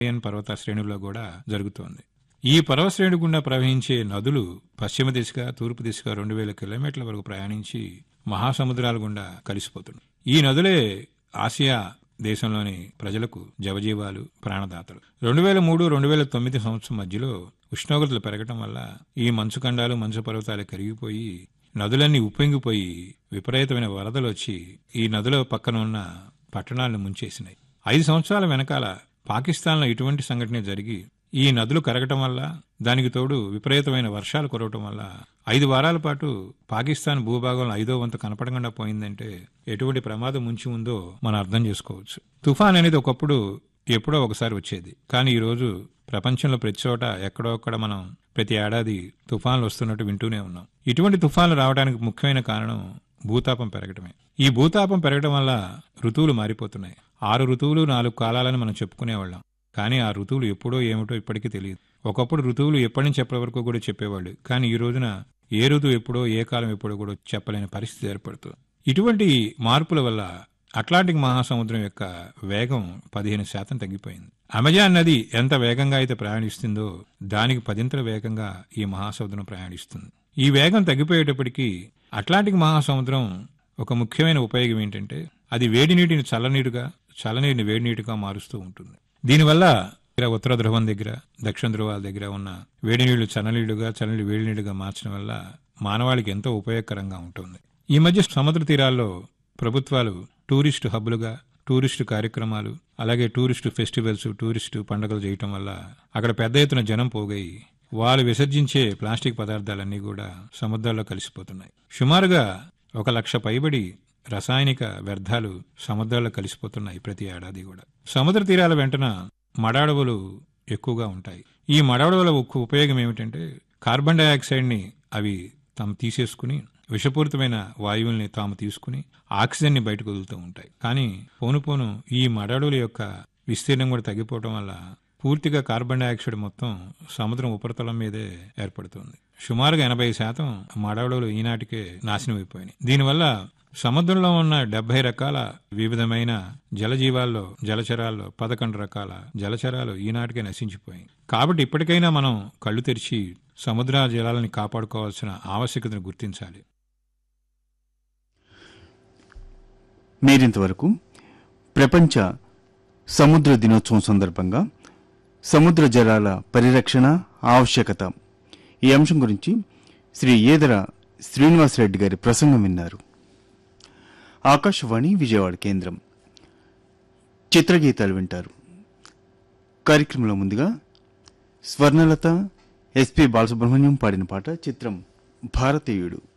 Himalayan పర్వత శ్రేణుల్లో కూడా జరుగుతోంది ఈ పర్వత శ్రేణి గుండా ప్రవహించే నదులు పశ్చిమ దిశగా తూర్పు దిశగా రెండు వేల కిలోమీటర్ల వరకు ప్రయాణించి మహాసముద్రాల గుండా కలిసిపోతున్నాయి ఈ నదులే ఆసియా దేశంలోని ప్రజలకు జవజీవాలు ప్రాణదాతలు రెండు వేల మూడు రెండు వేల తొమ్మిది సంవత్సరం మధ్యలో ఉష్ణోగ్రతలు పెరగటం వల్ల ఈ మంచు ఖండాలు మంచు పర్వతాలు కరిగిపోయి నదులన్నీ ఉప్పొంగిపోయి విపరీతమైన వరదలు వచ్చి ఈ నదుల పక్కన ఉన్న పట్టణాలను ముంచేసినాయి ఐదు సంవత్సరాల వెనకాల పాకిస్తాన్లో ఇటువంటి సంఘటన జరిగి ఈ నదులు కరగటం వల్ల దానికి తోడు విపరీతమైన వర్షాలు కురవటం వల్ల ఐదు వారాల పాటు పాకిస్తాన్ భూభాగంలో ఐదో వంతు కనపడకుండా పోయిందంటే ఎటువంటి ప్రమాదం ముంచి ఉందో మనం అర్థం చేసుకోవచ్చు తుఫాన్ అనేది ఒకప్పుడు ఎప్పుడో ఒకసారి వచ్చేది కానీ ఈ రోజు ప్రపంచంలో ప్రతి చోట ఎక్కడో ఒక్కడ మనం ప్రతి ఏడాది తుఫాన్లు వస్తున్నట్టు వింటూనే ఉన్నాం ఇటువంటి తుఫాన్లు రావడానికి ముఖ్యమైన కారణం భూతాపం పెరగటమే ఈ భూతాపం పెరగడం వల్ల ఋతువులు మారిపోతున్నాయి ఆరు ఋతువులు నాలుగు కాలాలని మనం చెప్పుకునేవాళ్ళం కానీ ఆ ఋతువులు ఎప్పుడో ఏమిటో ఇప్పటికీ తెలియదు ఒకప్పుడు ఋతువులు ఎప్పటి నుంచి ఎప్పటి వరకు కూడా చెప్పేవాళ్ళు కానీ ఈ రోజున ఏ ఋతువు ఎప్పుడో ఏ కాలం ఎప్పుడో కూడా చెప్పలేని పరిస్థితి ఏర్పడుతుంది ఇటువంటి మార్పుల వల్ల అట్లాంటిక్ మహాసముద్రం యొక్క వేగం పదిహేను శాతం తగ్గిపోయింది అమెజాన్ నది ఎంత వేగంగా అయితే ప్రయాణిస్తుందో దానికి పదింతల వేగంగా ఈ మహాసముద్రం ప్రయాణిస్తుంది ఈ వేగం తగ్గిపోయేటప్పటికీ అట్లాంటిక్ మహాసముద్రం ఒక ముఖ్యమైన ఉపయోగం ఏంటంటే అది వేడి నీటిని చల్లనీరుగా చల్లనీటిని వేడి నీటిగా మారుస్తూ ఉంటుంది దీనివల్ల ఇక్కడ ఉత్తర ధ్రువం దగ్గర దక్షిణ ధ్రువాల దగ్గర ఉన్న వేడి నీళ్లు చల్లనీళ్లుగా చల్లనీళ్ళు వేడి నీళ్లుగా మార్చడం వల్ల మానవాళికి ఎంతో ఉపయోగకరంగా ఉంటుంది ఈ మధ్య సముద్ర తీరాల్లో ప్రభుత్వాలు టూరిస్టు హబ్బులుగా టూరిస్టు కార్యక్రమాలు అలాగే టూరిస్టు ఫెస్టివల్స్ టూరిస్టు పండుగలు చేయటం వల్ల అక్కడ పెద్ద ఎత్తున జనం పోగై వాళ్ళు విసర్జించే ప్లాస్టిక్ పదార్థాలన్నీ కూడా సముద్రాల్లో కలిసిపోతున్నాయి సుమారుగా ఒక లక్ష పైబడి రసాయనిక వ్యర్థాలు సముద్రాల్లో కలిసిపోతున్నాయి ప్రతి ఏడాది కూడా సముద్ర తీరాల వెంటన మడాడవులు ఎక్కువగా ఉంటాయి ఈ మడాడవుల ఉక్కు- ఉపయోగం ఏమిటంటే కార్బన్ డైఆక్సైడ్ ని అవి తాము తీసేసుకుని విషపూరితమైన వాయువుల్ని తాము తీసుకుని ఆక్సిజన్ ని బయటకు వదులుతూ ఉంటాయి కానీ పోను పోను ఈ మడాడుల యొక్క విస్తీర్ణం కూడా తగ్గిపోవడం వల్ల పూర్తిగా కార్బన్ డైఆక్సైడ్ మొత్తం సముద్రం ఉపరితలం మీదే ఏర్పడుతుంది సుమారుగా ఎనభై శాతం మడవడలు ఈనాటికే నాశనం అయిపోయినాయి దీనివల్ల సముద్రంలో ఉన్న డెబ్బై రకాల వివిధమైన జలజీవాల్లో జలచరాల్లో పదకొండు రకాల జలచరాలు ఈనాటికే నశించిపోయాయి కాబట్టి ఇప్పటికైనా మనం కళ్ళు తెరిచి సముద్ర జలాలని కాపాడుకోవాల్సిన ఆవశ్యకతను గుర్తించాలి మీరింతవరకు ప్రపంచ సముద్ర దినోత్సవం సందర్భంగా సముద్ర జలాల పరిరక్షణ ఆవశ్యకత ఈ అంశం గురించి శ్రీ ఏదర శ్రీనివాసరెడ్డి గారి ప్రసంగం విన్నారు ఆకాశవాణి విజయవాడ కేంద్రం చిత్రగీతాలు వింటారు కార్యక్రమంలో ముందుగా స్వర్ణలత ఎస్పి బాలసుబ్రహ్మణ్యం పాడిన పాట చిత్రం భారతీయుడు